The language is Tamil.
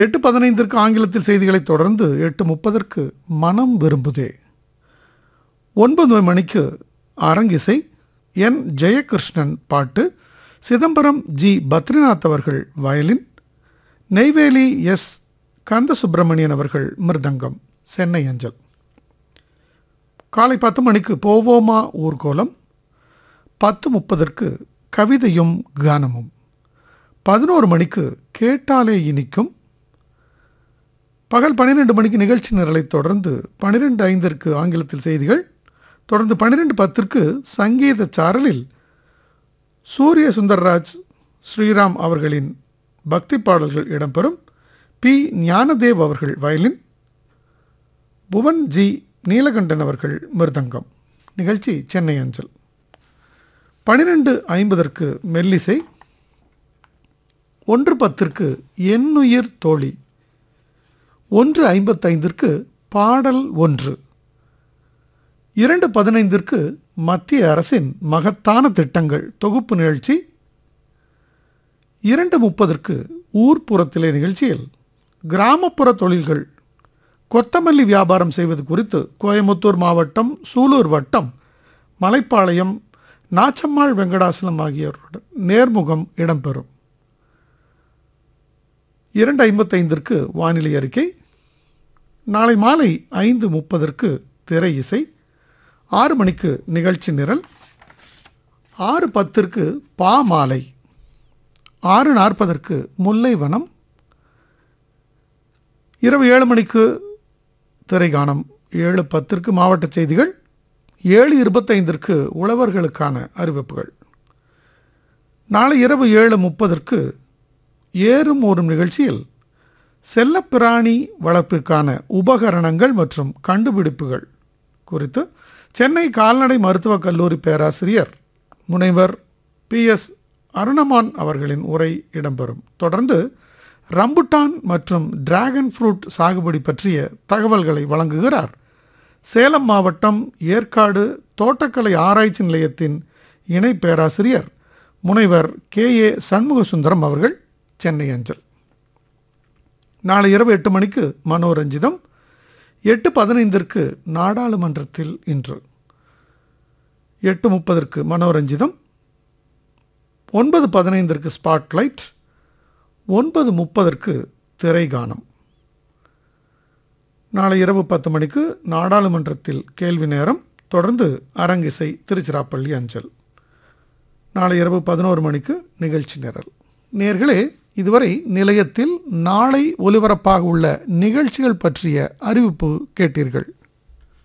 எட்டு பதினைந்திற்கு ஆங்கிலத்தில் செய்திகளைத் தொடர்ந்து எட்டு முப்பதற்கு மனம் விரும்புதே ஒன்பது மணிக்கு அரங்கிசை என் ஜெயகிருஷ்ணன் பாட்டு சிதம்பரம் ஜி பத்ரிநாத் அவர்கள் வயலின் நெய்வேலி எஸ் கந்த சுப்பிரமணியன் அவர்கள் மிருதங்கம் சென்னை அஞ்சல் காலை பத்து மணிக்கு போவோமா ஊர்கோலம் பத்து முப்பதற்கு கவிதையும் கானமும் பதினோரு மணிக்கு கேட்டாலே இனிக்கும் பகல் பன்னிரெண்டு மணிக்கு நிகழ்ச்சி நிரலைத் தொடர்ந்து பன்னிரெண்டு ஐந்திற்கு ஆங்கிலத்தில் செய்திகள் தொடர்ந்து பன்னிரெண்டு பத்திற்கு சங்கீத சாரலில் சூரிய சுந்தர்ராஜ் ஸ்ரீராம் அவர்களின் பக்தி பாடல்கள் இடம்பெறும் பி ஞானதேவ் அவர்கள் வயலின் புவன் ஜி நீலகண்டன் அவர்கள் மிருதங்கம் நிகழ்ச்சி சென்னை அஞ்சல் பனிரெண்டு ஐம்பதற்கு மெல்லிசை ஒன்று பத்திற்கு எண்ணுயிர் தோழி ஒன்று ஐம்பத்தைந்திற்கு பாடல் ஒன்று இரண்டு பதினைந்திற்கு மத்திய அரசின் மகத்தான திட்டங்கள் தொகுப்பு நிகழ்ச்சி இரண்டு முப்பதற்கு ஊர்ப்புறத்திலே நிகழ்ச்சியில் கிராமப்புற தொழில்கள் கொத்தமல்லி வியாபாரம் செய்வது குறித்து கோயமுத்தூர் மாவட்டம் சூலூர் வட்டம் மலைப்பாளையம் நாச்சம்மாள் வெங்கடாசலம் ஆகியோருடன் நேர்முகம் இடம்பெறும் இரண்டு ஐம்பத்தைந்திற்கு வானிலை அறிக்கை நாளை மாலை ஐந்து முப்பதற்கு திரை இசை ஆறு மணிக்கு நிகழ்ச்சி நிரல் ஆறு பத்திற்கு பா மாலை ஆறு நாற்பதற்கு முல்லைவனம் இரவு ஏழு மணிக்கு திரைகாணம் ஏழு பத்திற்கு மாவட்ட செய்திகள் ஏழு இருபத்தைந்திற்கு உழவர்களுக்கான அறிவிப்புகள் நாளை இரவு ஏழு முப்பதற்கு ஏறும் ஓரும் நிகழ்ச்சியில் செல்லப்பிராணி வளர்ப்பிற்கான உபகரணங்கள் மற்றும் கண்டுபிடிப்புகள் குறித்து சென்னை கால்நடை மருத்துவக் கல்லூரி பேராசிரியர் முனைவர் பி எஸ் அருணமான் அவர்களின் உரை இடம்பெறும் தொடர்ந்து ரம்புட்டான் மற்றும் டிராகன் ஃப்ரூட் சாகுபடி பற்றிய தகவல்களை வழங்குகிறார் சேலம் மாவட்டம் ஏற்காடு தோட்டக்கலை ஆராய்ச்சி நிலையத்தின் இணை பேராசிரியர் முனைவர் கே ஏ சண்முகசுந்தரம் அவர்கள் சென்னை அஞ்சல் நாளை இரவு எட்டு மணிக்கு மனோரஞ்சிதம் எட்டு பதினைந்திற்கு நாடாளுமன்றத்தில் இன்று எட்டு முப்பதற்கு மனோரஞ்சிதம் ஒன்பது பதினைந்திற்கு ஸ்பாட்லைட் ஒன்பது முப்பதற்கு திரைகானம் நாளை இரவு பத்து மணிக்கு நாடாளுமன்றத்தில் கேள்வி நேரம் தொடர்ந்து அரங்கிசை திருச்சிராப்பள்ளி அஞ்சல் நாளை இரவு பதினோரு மணிக்கு நிகழ்ச்சி நிரல் நேர்களே இதுவரை நிலையத்தில் நாளை ஒலிபரப்பாக உள்ள நிகழ்ச்சிகள் பற்றிய அறிவிப்பு கேட்டீர்கள்